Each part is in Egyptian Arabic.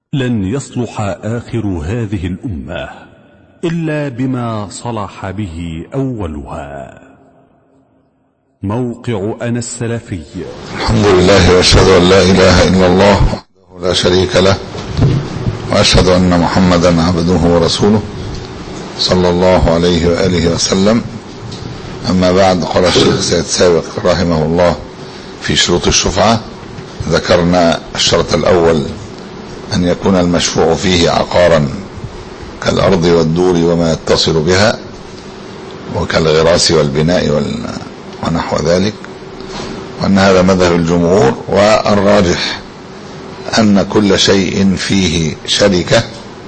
لن يصلح آخر هذه الأمة إلا بما صلح به أولها موقع أنا السلفي الحمد لله واشهد ان لا اله الا الله وحده لا شريك له واشهد ان محمدا عبده ورسوله صلى الله عليه واله وسلم اما بعد قال الشيخ سيد سابق رحمه الله في شروط الشفعه ذكرنا الشرط الاول ان يكون المشفوع فيه عقارا كالارض والدور وما يتصل بها وكالغراس والبناء وال... ونحو ذلك وأن هذا مذهب الجمهور والراجح أن كل شيء فيه شركة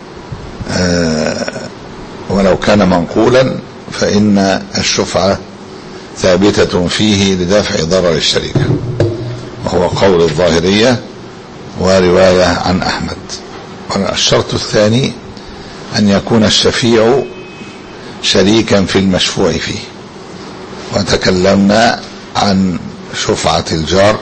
ولو كان منقولا فإن الشفعة ثابتة فيه لدافع ضرر الشركة وهو قول الظاهرية ورواية عن أحمد الشرط الثاني أن يكون الشفيع شريكا في المشفوع فيه وتكلمنا عن شفعة الجار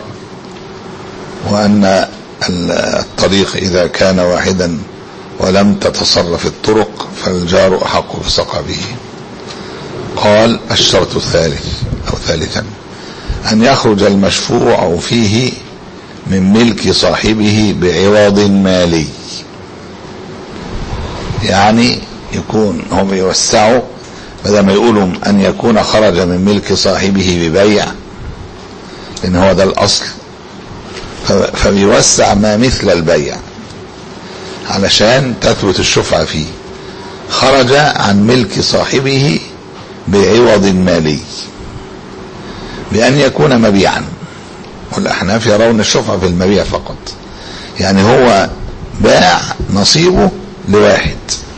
وأن الطريق إذا كان واحدا ولم تتصرف الطرق فالجار أحق بصقبه قال الشرط الثالث أو ثالثا أن يخرج المشفوع فيه من ملك صاحبه بعوض مالي يعني يكون هم يوسعوا بدل ما يقولوا أن يكون خرج من ملك صاحبه ببيع لأن هو ده الأصل فبيوسع ما مثل البيع علشان تثبت الشفعة فيه خرج عن ملك صاحبه بعوض مالي بأن يكون مبيعا والأحناف يرون الشفعة في المبيع فقط يعني هو باع نصيبه لواحد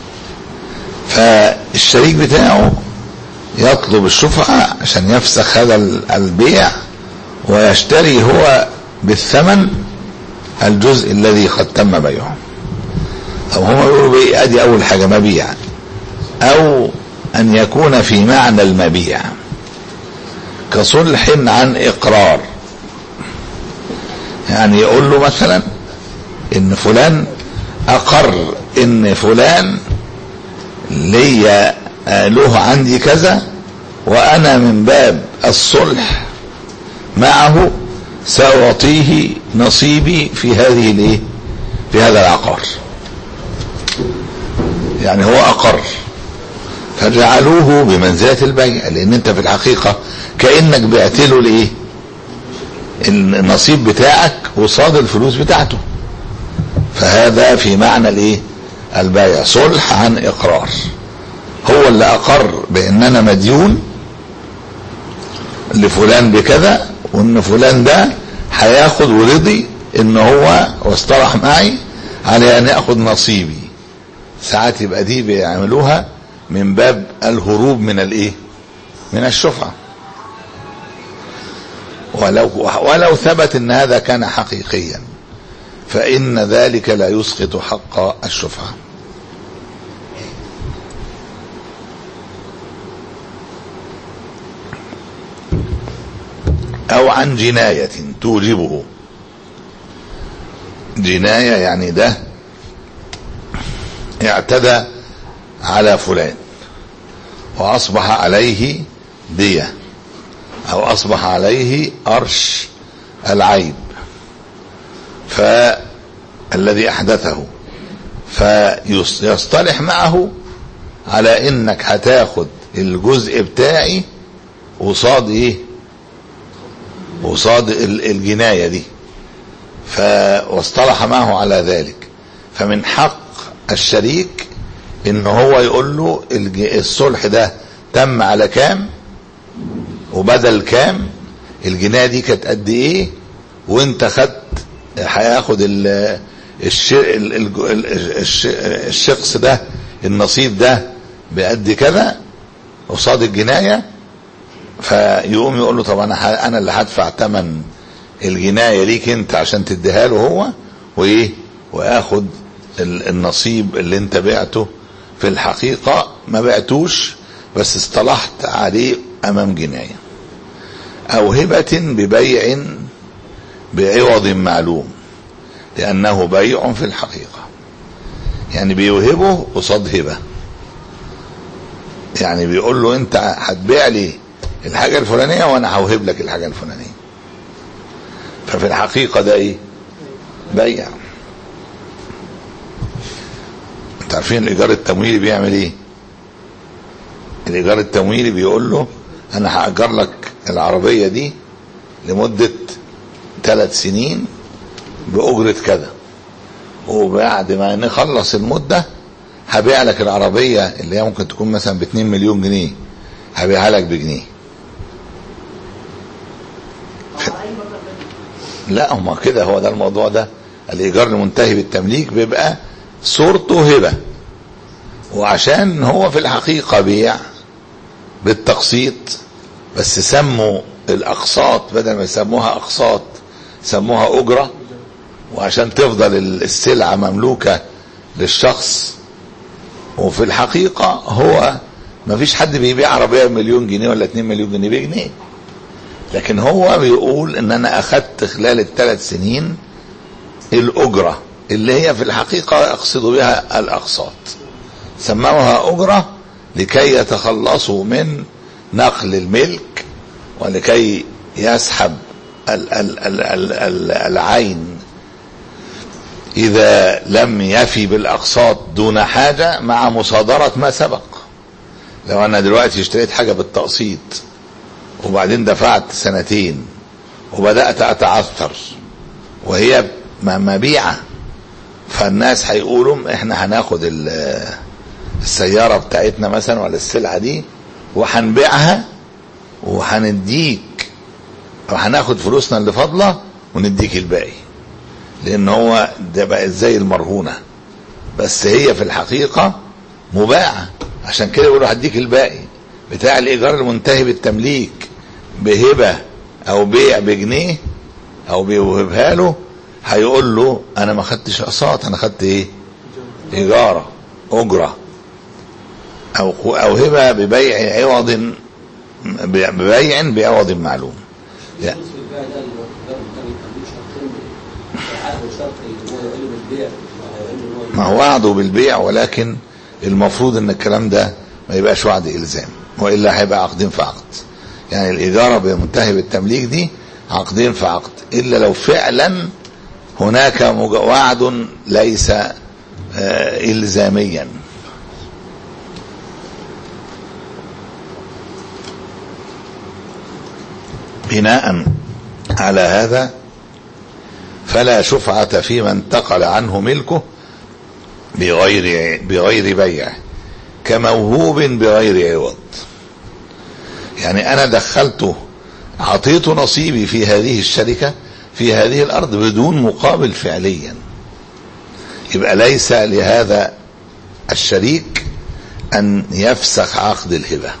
فالشريك بتاعه يطلب الشفعة عشان يفسخ هذا البيع ويشتري هو بالثمن الجزء الذي قد تم بيعه او هم يقولوا بيه ادي اول حاجة مبيع او ان يكون في معنى المبيع كصلح عن اقرار يعني يقول له مثلا ان فلان اقر ان فلان ليا له عندي كذا وانا من باب الصلح معه سأعطيه نصيبي في هذه الايه في هذا العقار يعني هو اقر فجعلوه بمنزلة البيع لان انت في الحقيقة كأنك بعت له الايه النصيب بتاعك وصاد الفلوس بتاعته فهذا في معنى الايه البيع صلح عن اقرار هو اللي اقر بان انا مديون لفلان بكذا وان فلان ده هياخد ورضي ان هو واصطلح معي على ان ياخد نصيبي ساعات يبقى دي بيعملوها من باب الهروب من الايه من الشفعه ولو ولو ثبت ان هذا كان حقيقيا فان ذلك لا يسقط حق الشفعه او عن جناية توجبه جناية يعني ده اعتدى على فلان واصبح عليه دية او اصبح عليه ارش العيب فالذي احدثه فيصطلح معه على انك هتاخد الجزء بتاعي وصاد ايه وصاد الجناية دي واصطلح معه على ذلك فمن حق الشريك ان هو يقول له الصلح ده تم على كام وبدل كام الجناية دي كانت قد ايه وانت خدت هياخد الشخص ده النصيب ده بقد كذا قصاد الجنايه فيقوم يقول له طب انا انا اللي هدفع ثمن الجنايه ليك انت عشان تديها له هو وايه واخد النصيب اللي انت بعته في الحقيقه ما بعتوش بس اصطلحت عليه امام جنايه او هبه ببيع بعوض معلوم لانه بيع في الحقيقه يعني بيوهبه قصاد هبه يعني بيقول له انت هتبيع لي الحاجه الفلانيه وانا هوهب لك الحاجه الفلانيه ففي الحقيقه ده ايه بيع انت عارفين الايجار التمويلي بيعمل ايه الايجار التمويلي بيقول له انا هاجر لك العربيه دي لمده ثلاث سنين باجره كذا وبعد ما نخلص المده هبيع لك العربيه اللي هي ممكن تكون مثلا ب 2 مليون جنيه هبيعها لك بجنيه لا هما كده هو ده الموضوع ده الايجار المنتهي بالتمليك بيبقى صورته هبه وعشان هو في الحقيقه بيع بالتقسيط بس سموا الاقساط بدل ما يسموها اقساط سموها اجره وعشان تفضل السلعه مملوكه للشخص وفي الحقيقه هو ما فيش حد بيبيع عربيه بمليون جنيه ولا 2 مليون جنيه بجنيه لكن هو بيقول ان انا اخدت خلال الثلاث سنين الاجره اللي هي في الحقيقه يقصد بها الاقساط سموها اجره لكي يتخلصوا من نقل الملك ولكي يسحب ال ال ال ال ال العين اذا لم يفي بالاقساط دون حاجه مع مصادره ما سبق لو انا دلوقتي اشتريت حاجه بالتقسيط وبعدين دفعت سنتين وبدات اتعثر وهي مبيعه فالناس هيقولوا احنا هناخد السياره بتاعتنا مثلا ولا السلعه دي وهنبيعها وهنديك وهناخد فلوسنا اللي فاضله ونديك الباقي لان هو ده بقت زي المرهونه بس هي في الحقيقه مباعه عشان كده يقولوا هديك الباقي بتاع الايجار المنتهي بالتمليك بهبه او بيع بجنيه او بيوهبها له هيقول له انا ما خدتش اقساط انا خدت ايه ايجاره اجره او او هبه ببيع عوض ببيع بعوض معلوم لا ما هو وعده بالبيع ولكن المفروض ان الكلام ده ما يبقاش وعد الزام والا هيبقى عقدين في عقد يعني الاجاره بمنتهي بالتمليك دي عقدين في عقد الا لو فعلا هناك وعد ليس الزاميا بناء على هذا فلا شفعة فيما انتقل عنه ملكه بغير بغير بيع كموهوب بغير عوض يعني انا دخلته اعطيته نصيبي في هذه الشركه في هذه الارض بدون مقابل فعليا يبقى ليس لهذا الشريك ان يفسخ عقد الهبه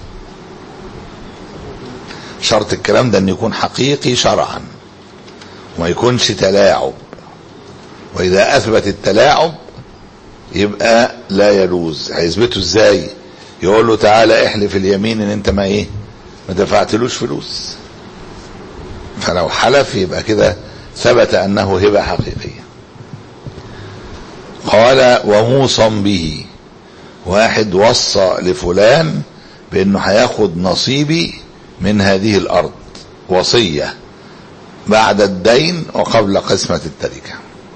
شرط الكلام ده ان يكون حقيقي شرعا وما يكونش تلاعب واذا اثبت التلاعب يبقى لا يجوز هيثبته ازاي يقول له تعالى احلف اليمين ان انت ما ايه ما دفعتلوش فلوس فلو حلف يبقى كده ثبت انه هبه حقيقيه قال وموصى به واحد وصى لفلان بانه هياخد نصيبي من هذه الارض وصيه بعد الدين وقبل قسمه التركه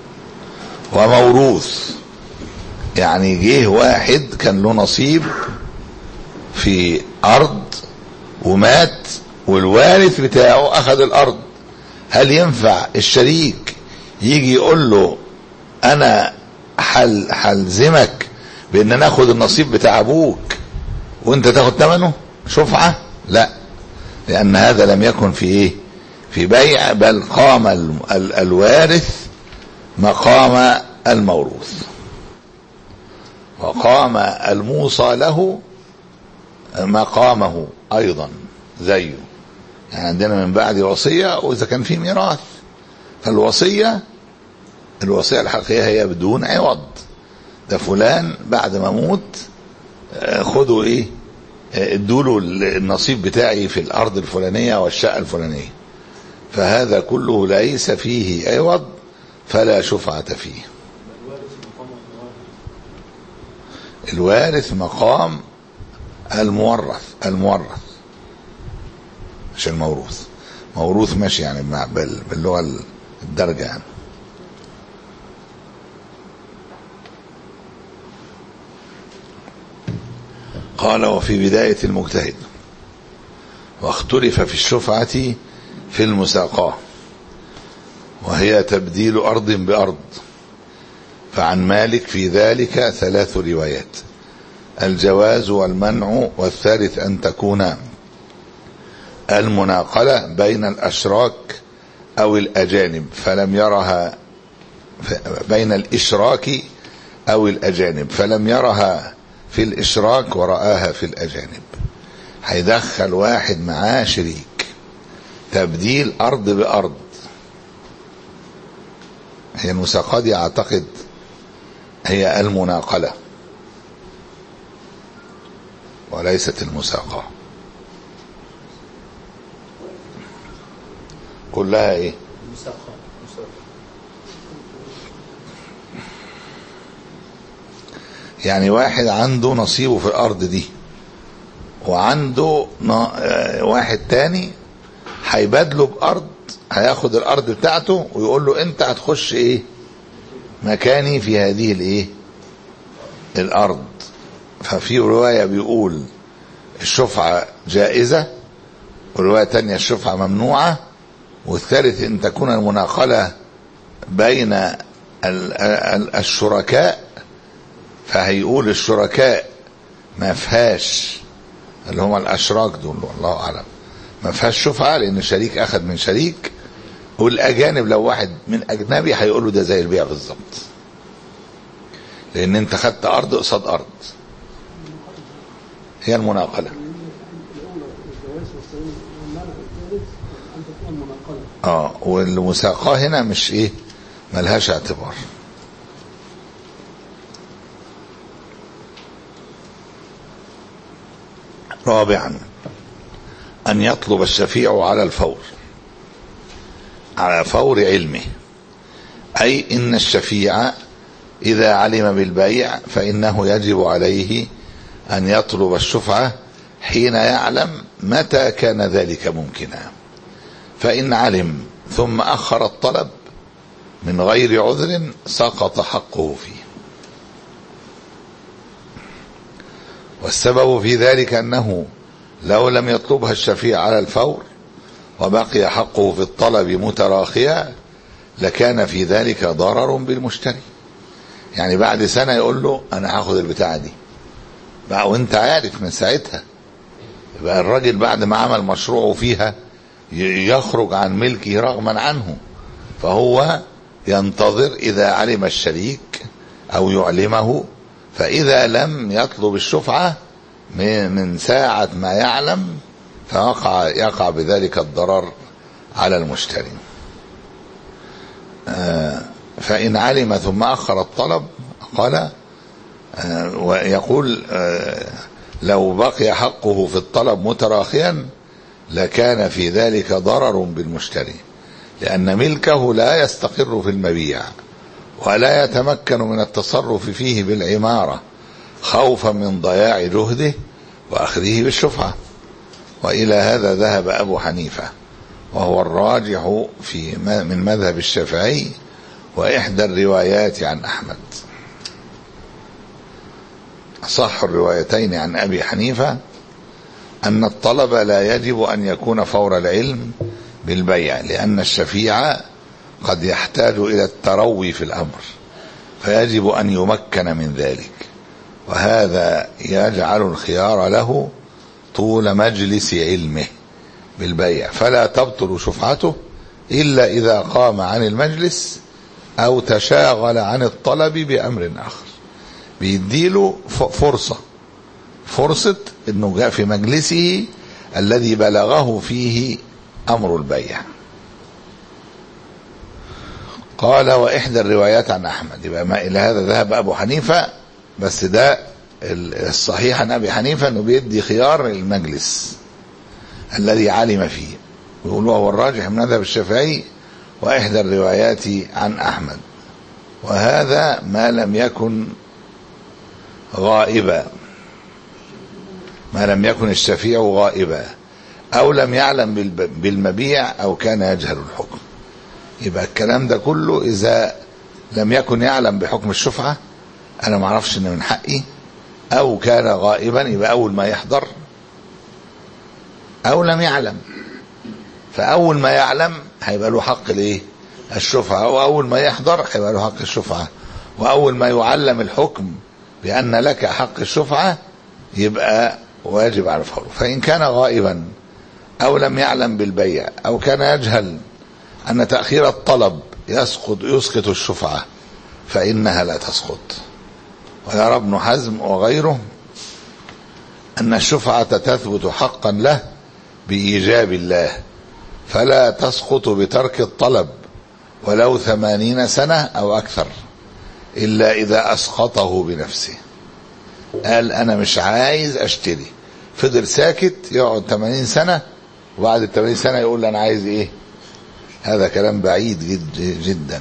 وموروث يعني جه واحد كان له نصيب في ارض ومات والوارث بتاعه اخذ الارض هل ينفع الشريك يجي يقول له انا حل حلزمك بان ناخد النصيب بتاع ابوك وانت تاخد ثمنه شفعه لا لان هذا لم يكن في ايه في بيع بل قام ال ال الوارث مقام الموروث وقام الموصى له مقامه ايضا زيه يعني عندنا من بعد وصيه واذا كان في ميراث فالوصيه الوصيه الحقيقيه هي بدون عوض ده فلان بعد ما اموت خدوا ايه ادوا له النصيب بتاعي في الارض الفلانيه والشقه الفلانيه فهذا كله ليس فيه عوض فلا شفعه فيه الوارث مقام المورث المورث مش الموروث موروث ماشي يعني مع- بال- باللغة الدرجة يعني قال وفي بداية المجتهد واختلف في الشفعة في المساقاة وهي تبديل أرض بأرض فعن مالك في ذلك ثلاث روايات الجواز والمنع والثالث أن تكون المناقلة بين الأشراك أو الأجانب فلم يرها بين الإشراك أو الأجانب فلم يرها في الإشراك ورآها في الأجانب هيدخل واحد معاه شريك تبديل أرض بأرض هي المساقات دي أعتقد هي المناقلة وليست المساقة كلها ايه يعني واحد عنده نصيبه في الارض دي وعنده نا- آه، واحد تاني هيبادله بارض هياخد الارض بتاعته ويقول له انت هتخش ايه مكاني في هذه الايه الارض ففي رواية بيقول الشفعة جائزة ورواية تانية الشفعة ممنوعة والثالث ان تكون المناقلة بين ال- ال- الشركاء فهيقول الشركاء ما فيهاش اللي هم الاشراك دول والله اعلم ما فيهاش شفعة لان شريك اخذ من شريك والاجانب لو واحد من اجنبي هيقول له ده زي البيع بالظبط لان انت خدت ارض قصاد ارض هي المناقله الجواز والسلام والمنع الثالث أن تكون مناقلة اه والمساقاه هنا مش ايه ملهاش اعتبار رابعا ان يطلب الشفيع على الفور على فور علمه اي ان الشفيع اذا علم بالبيع فانه يجب عليه ان يطلب الشفعه حين يعلم متى كان ذلك ممكنا فإن علم ثم أخر الطلب من غير عذر سقط حقه فيه والسبب في ذلك أنه لو لم يطلبها الشفيع على الفور وبقي حقه في الطلب متراخيا لكان في ذلك ضرر بالمشتري يعني بعد سنة يقول له أنا هاخد البتاعة دي بقى وانت عارف من ساعتها يبقى الراجل بعد ما عمل مشروعه فيها ي- يخرج عن ملكه رغما عنه فهو ينتظر إذا علم الشريك أو يعلمه فإذا لم يطلب الشفعة من من ساعة ما يعلم فيقع يقع بذلك الضرر على المشتري آه، فإن علم ثم أخر الطلب قال آه، ويقول آه، لو بقي حقه في الطلب متراخيا لكان في ذلك ضرر بالمشتري لأن ملكه لا يستقر في المبيع ولا يتمكن من التصرف فيه بالعمارة خوفا من ضياع جهده وأخذه بالشفعة وإلى هذا ذهب أبو حنيفة وهو الراجح في م- من مذهب الشافعي وإحدى الروايات عن أحمد صح الروايتين عن أبي حنيفة أن الطلب لا يجب أن يكون فور العلم بالبيع لأن الشفيع قد يحتاج إلى التروي في الأمر فيجب أن يمكن من ذلك وهذا يجعل الخيار له طول مجلس علمه بالبيع فلا تبطل شفعته إلا إذا قام عن المجلس أو تشاغل عن الطلب بأمر آخر بيديله ف- فرصة فرصة انه جاء في مجلسه الذي بلغه فيه امر البيع قال واحدى الروايات عن احمد يبقى ما الى هذا ذهب ابو حنيفة بس ده ال- الصحيح عن ابي حنيفة انه بيدي خيار المجلس الذي علم فيه ويقول هو الراجح من مذهب الشافعي واحدى الروايات عن احمد وهذا ما لم يكن غائبا ما لم يكن الشفيع غائبا أو لم يعلم بالب- بالمبيع أو كان يجهل الحكم يبقى الكلام ده كله إذا لم يكن يعلم بحكم الشفعة أنا ما اعرفش إن من حقي أو كان غائبا يبقى أول ما يحضر أو لم يعلم فأول ما يعلم هيبقى له حق الإيه؟ الشفعة وأول ما يحضر هيبقى له حق الشفعة وأول ما يعلم الحكم بأن لك حق الشفعة يبقى واجب على الفور فإن كان غائبا أو لم يعلم بالبيع أو كان يجهل أن تأخير الطلب يسقط يسقط الشفعة فإنها لا تسقط ويرى ابن حزم وغيره أن الشفعة تثبت حقا له بإيجاب الله فلا تسقط بترك الطلب ولو ثمانين سنة أو أكثر إلا إذا أسقطه بنفسه قال أنا مش عايز أشتري فضل ساكت يقعد 80 سنة وبعد ال 80 سنة يقول أنا عايز إيه هذا كلام بعيد جد جدا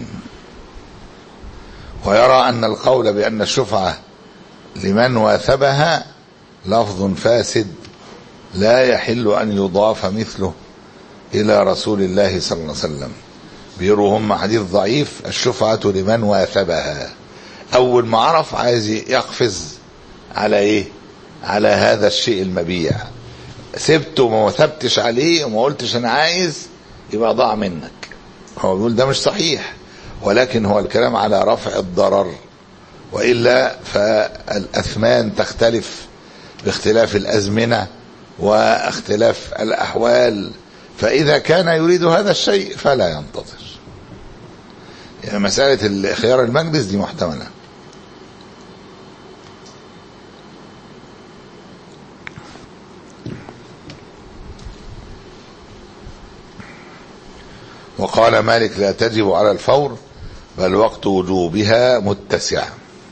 ويرى أن القول بأن الشفعة لمن واثبها لفظ فاسد لا يحل أن يضاف مثله إلى رسول الله صلى الله عليه وسلم بيروا هم حديث ضعيف الشفعة لمن واثبها أول ما عرف عايز يقفز على إيه على هذا الشيء المبيع سبته وما وثبتش عليه وما قلتش أنا عايز يبقى ضاع منك هو بيقول ده مش صحيح ولكن هو الكلام على رفع الضرر وإلا فالأثمان تختلف باختلاف الأزمنة واختلاف الأحوال فإذا كان يريد هذا الشيء فلا ينتظر يعني مسألة خيار المجلس دي محتملة وقال مالك لا تجب على الفور بل وقت وجوبها متسع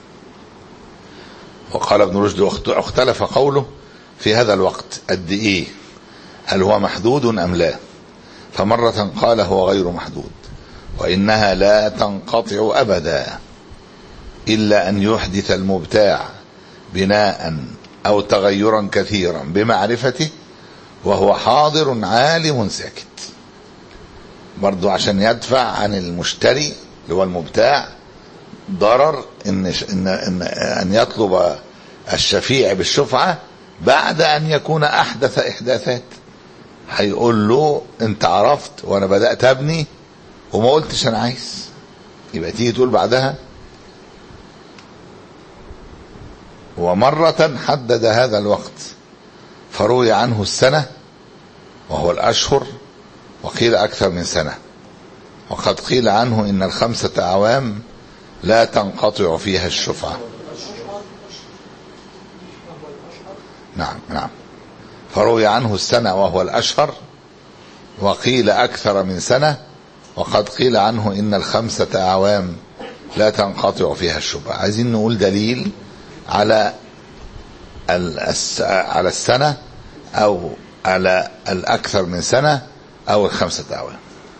وقال ابن رشد اختلف قوله في هذا الوقت قد ايه هل هو محدود ام لا فمرة قال هو غير محدود وانها لا تنقطع ابدا الا ان يحدث المبتاع بناء او تغيرا كثيرا بمعرفته وهو حاضر عالم ساكت برضو عشان يدفع عن المشتري اللي هو المبتاع ضرر ان ان ان, أن يطلب الشفيع بالشفعه بعد ان يكون احدث احداثات هيقول له انت عرفت وانا بدات ابني وما قلتش انا عايز يبقى تيجي تقول بعدها ومرة حدد هذا الوقت فروي عنه السنة وهو الأشهر وقيل أكثر من سنة وقد قيل عنه إن الخمسة أعوام لا تنقطع فيها الشفعة نعم نعم فروي عنه السنة وهو الأشهر وقيل أكثر من سنة وقد قيل عنه إن الخمسة أعوام لا تنقطع فيها الشفعة عايزين نقول دليل على على السنة أو على الأكثر من سنة أو الخمسة أعوام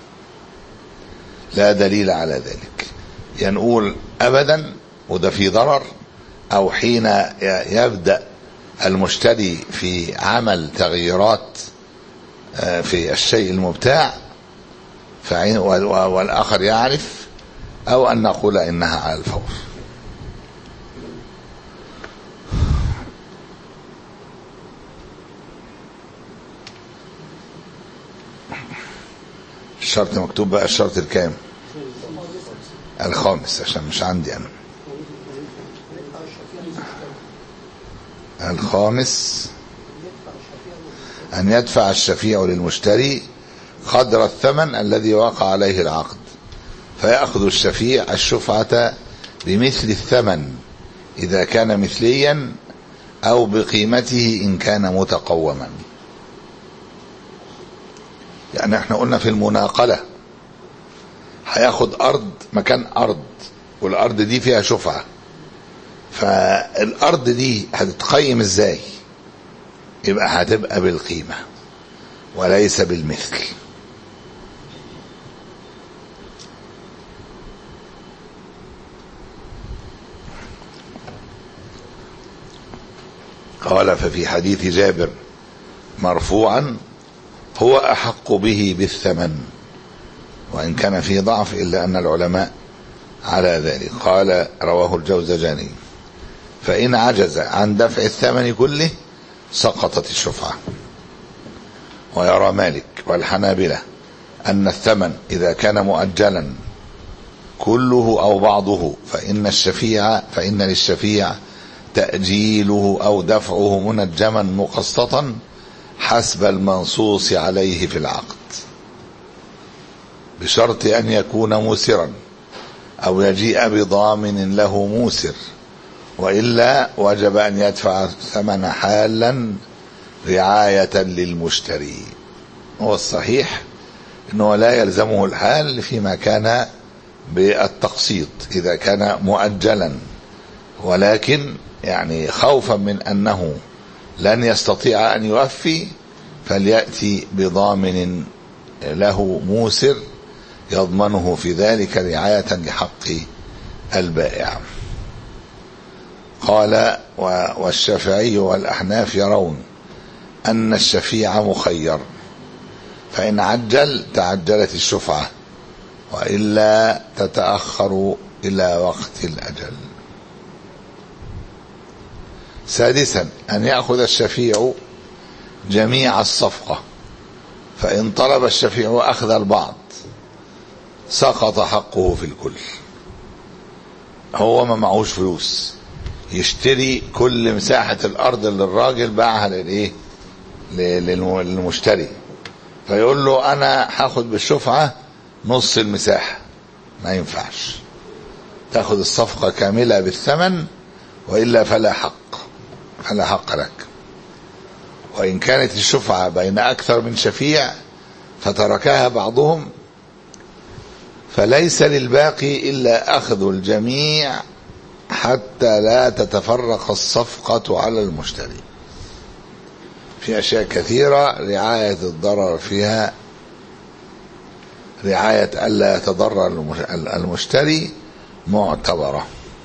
لا دليل على ذلك يعني نقول أبدا وده في ضرر أو حين يبدأ المشتري في عمل تغييرات في الشيء المبتاع والآخر يعرف أو أن نقول إنها على الفور الشرط مكتوب بقى الشرط الكام الخامس عشان مش عندي انا الخامس ان يدفع الشفيع للمشتري قدر الثمن الذي وقع عليه العقد فيأخذ الشفيع الشفعة بمثل الثمن إذا كان مثليا أو بقيمته إن كان متقوما يعني احنا قلنا في المناقلة هياخد ارض مكان ارض والارض دي فيها شفعة فالارض دي هتتقيم ازاي يبقى هتبقى بالقيمة وليس بالمثل قال ففي حديث جابر مرفوعا هو أحق به بالثمن وإن كان فيه ضعف إلا أن العلماء على ذلك قال رواه الجوزجاني فإن عجز عن دفع الثمن كله سقطت الشفعة ويرى مالك والحنابلة أن الثمن إذا كان مؤجلا كله أو بعضه فإن الشفيع فإن للشفيع تأجيله أو دفعه منجما مقسطا حسب المنصوص عليه في العقد بشرط أن يكون موسرا أو يجيء بضامن له موسر وإلا وجب أن يدفع ثمن حالا رعاية للمشتري هو الصحيح أنه لا يلزمه الحال فيما كان بالتقسيط إذا كان مؤجلا ولكن يعني خوفا من أنه لن يستطيع أن يوفي فليأتي بضامن له موسر يضمنه في ذلك رعاية لحق البائع قال والشافعي والأحناف يرون أن الشفيع مخير فإن عجل تعجلت الشفعة وإلا تتأخر إلى وقت الأجل سادسا أن يأخذ الشفيع جميع الصفقة فإن طلب الشفيع أخذ البعض سقط حقه في الكل هو ما معهوش فلوس يشتري كل مساحة الأرض اللي الراجل باعها للإيه للمشتري فيقول له أنا هاخد بالشفعة نص المساحة ما ينفعش تاخد الصفقة كاملة بالثمن وإلا فلا حق فلا حق لك وإن كانت الشفعة بين أكثر من شفيع فتركها بعضهم فليس للباقي إلا أخذ الجميع حتى لا تتفرق الصفقة على المشتري في أشياء كثيرة رعاية الضرر فيها رعاية ألا يتضرر المشتري معتبرة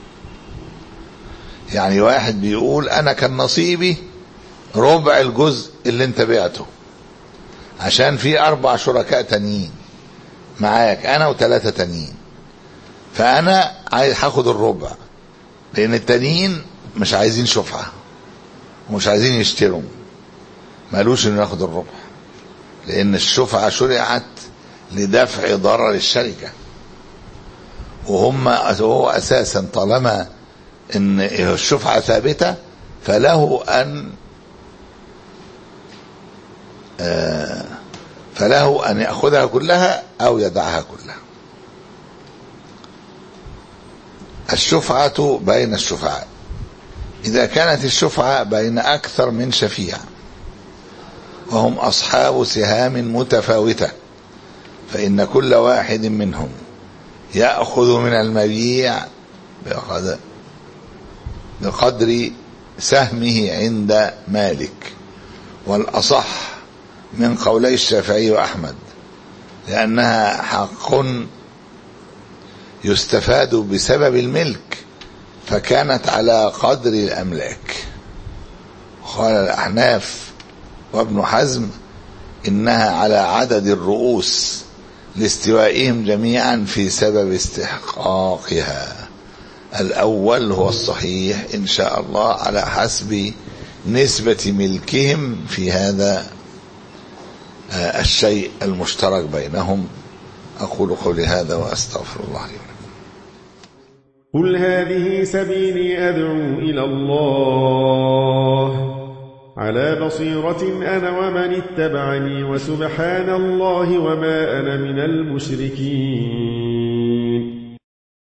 يعني واحد بيقول أنا كان نصيبي ربع الجزء اللي انت بعته عشان في أربع شركاء تانيين معاك أنا وثلاثة تانيين فأنا عايز هاخد الربع لأن التانيين مش عايزين شفعة ومش عايزين يشتروا مالوش انه ياخد الربع لأن الشفعة شرعت لدفع ضرر الشركة وهم هو أساسا طالما ان الشفعة ثابتة فله أن فله أن يأخذها كلها أو يدعها كلها الشفعة بين الشفعاء إذا كانت الشفعة بين أكثر من شفيع وهم أصحاب سهام متفاوتة فإن كل واحد منهم يأخذ من المبيع بقدر سهمه عند مالك والأصح من قولي الشافعي وأحمد لأنها حق يستفاد بسبب الملك فكانت على قدر الأملاك قال الأحناف وابن حزم إنها على عدد الرؤوس لاستوائهم جميعا في سبب استحقاقها الأول هو الصحيح إن شاء الله على حسب نسبة ملكهم في هذا الشيء المشترك بينهم أقول قولي هذا وأستغفر الله لي ولكم قل هذه سبيلي أدعو إلى الله على بصيرة أنا ومن اتبعني وسبحان الله وما أنا من المشركين